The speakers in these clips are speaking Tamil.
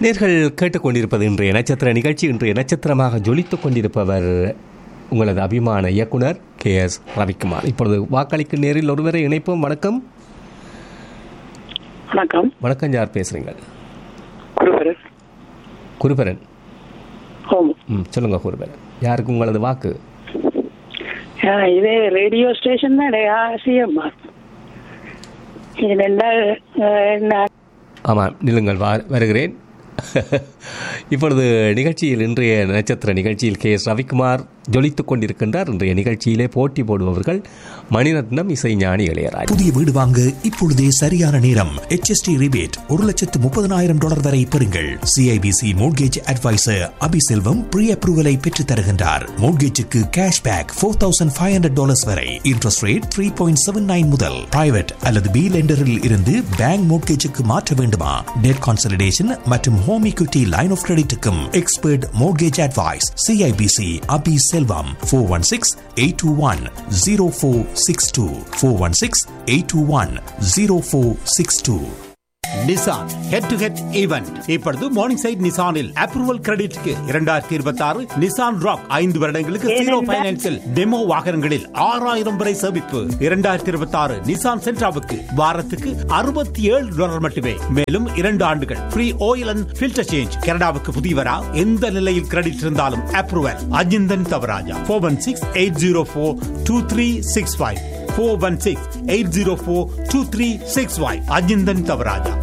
நேர்கள் கேட்டுக்கொண்டிருப்பது இன்றைய நட்சத்திர நிகழ்ச்சி இன்றைய நட்சத்திரமாக ஜொலித்துக் கொண்டிருப்பவர் உங்களது அபிமான இயக்குனர் கே எஸ் ரவிக்குமார் இப்பொழுது வாக்களிக்கும் நேரில் ஒருவரை இணைப்போம் வணக்கம் வணக்கம் வணக்கம் யார் பேசுறீங்க குருவரர் குருபரன் ஓம் ம் சொல்லுங்க குருபரன் யாருக்கு உங்களது வாக்கு ஆ, இது ரேடியோ ஸ்டேஷன் தான் சிஎம்ஆர் இது என்ன ஆ, என்ன ஆமாம் நில்லுங்கள் வா வருகிறேன் இப்பொழுது நிகழ்ச்சியில் இன்றைய நட்சத்திர நிகழ்ச்சியில் கே எஸ் ரவிக்குமார் ஜொலித்துக் கொண்டிருக்கின்றார் இன்றைய நிகழ்ச்சியிலே போட்டி போடுபவர்கள் மணிரத்னம் இசைஞானி இளையராஜா புதிய வீடு வாங்க இப்பொழுதே சரியான நேரம் HST ரிபேட் ஒரு லட்சத்து முப்பதனாயிரம் டாலர் வரை பெறுங்கள் CIBC mortgage advisor Abiselvam pre அப்ரூவலை பெற்றுத் தருகின்றார் மோட்கேஜுக்கு cash back four thousand five hundred dollars வரை interest rate three point seven nine முதல் பிரைவேட் அல்லது பி லெண்டரில் இருந்து பேங்க் மோட்கேஜுக்கு மாற்ற வேண்டுமா டெட் கான்சல்டேஷன் மற்றும் ஹோம் equity லைன் ஆஃப் கிரெடிட்டுக்கும் expert mortgage advice CIBC Abi Selvam four one six eight two one zero four six two four one six eight two one zero four six two Nissan head to head event இப்பொழுது மார்னிங் சைட் நிசானில் அப்ரூவல் கிரெடிட்க்கு இரண்டாயிரத்தி இருபத்தி ஆறு நிசான் ராக் ஐந்து வருடங்களுக்கு ஜீரோ பைனான்சில் டெமோ வாகனங்களில் ஆறாயிரம் வரை சேமிப்பு இரண்டாயிரத்தி இருபத்தி ஆறு நிசான் சென்ட்ராவுக்கு வாரத்துக்கு அறுபத்தி ஏழு டாலர் மட்டுமே மேலும் இரண்டு ஆண்டுகள் free oil and filter change கனடாவுக்கு புதியவரா எந்த நிலையில் கிரெடிட் இருந்தாலும் approval Ajinthan Thavarajah four one six eight zero four two three six five four one six eight zero four two three six five Ajinthan Thavarajah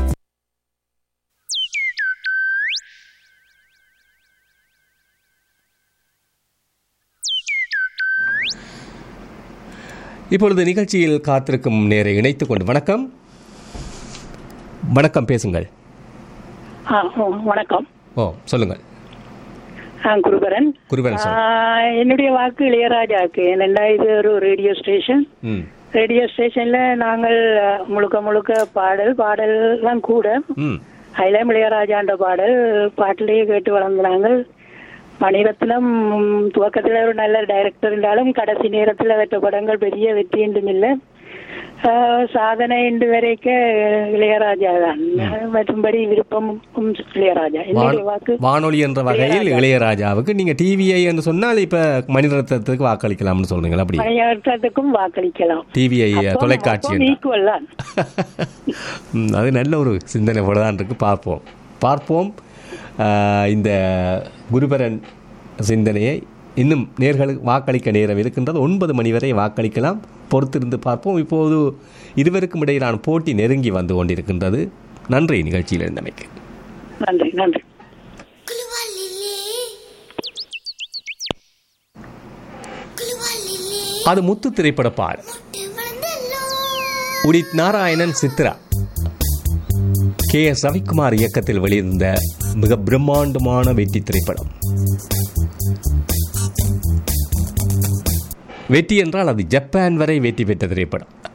இப்பொழுது நிகழ்ச்சியில் காத்திருக்கும் நேரை இணைத்துக் கொண்டு வணக்கம் வணக்கம் பேசுங்கள் ஆ, ஓ, வணக்கம் ஓ சொல்லுங்கள் ஆ, குருபரன் குருபரன் ஆ, சார் என்னுடைய வாக்கு இளையராஜாக்கு என்னண்டா இது ஒரு ரேடியோ ஸ்டேஷன் ம் ரேடியோ ஸ்டேஷன்ல நாங்கள் ஆ, முழுக்க முழுக்க பாடல் பாடல் தான் கூட ம் அதில் இளையராஜான்ற பாடல் பாட்டிலேயே கேட்டு வளர்ந்தாங்க மணிரத்னம் ம், துவக்கத்துல ஒரு நல்ல டைரக்டர் இருந்தாலும் கடைசி நேரத்துல வெற்ற படங்கள் பெரிய வெற்றி என்றும் இல்லை ஆஹ், சாதனை என்று வரைக்க இளையராஜா தான் மற்றும்படி விருப்பம் இளையராஜா என்னுடைய வாக்கு வான்- வானொலி என்ற வகையில் இளையராஜாவுக்கு நீங்க டிவிஐ என்று சொன்னால் இப்ப மணிரத்னத்துக்கு வாக்களிக்கலாம்னு சொல்றீங்களா அப்படி மணிரத்னத்துக்கும் வாக்களிக்கலாம் டிவிஐ தொலைக்காட்சி என்றால். ஈக்குவல் தான் ம், அது நல்ல ஒரு சிந்தனை போலதான் இருக்கு பார்ப்போம் பார்ப்போம் ஆஹ், இந்த குருபரன் சிந்தனையை இன்னும் நேர்களுக்கு வாக்களிக்க நேரம் இருக்கின்றது ஒன்பது மணி வரை வாக்களிக்கலாம் பொறுத்திருந்து பார்ப்போம் இப்போது இருவருக்கும் இடையிலான போட்டி நெருங்கி வந்து கொண்டிருக்கின்றது நன்றி நிகழ்ச்சியில் இருந்தமைக்கு நன்றி நன்றி அது முத்து திரைப்பட பாடல் உடித் நாராயணன் சித்ரா கே எஸ் ரவிக்குமார் இயக்கத்தில் வெளியிருந்த மிக பிரம்மாண்டமான வெற்றி திரைப்படம் வெற்றி என்றால் அது ஜப்பான் வரை வெற்றி பெற்ற திரைப்படம்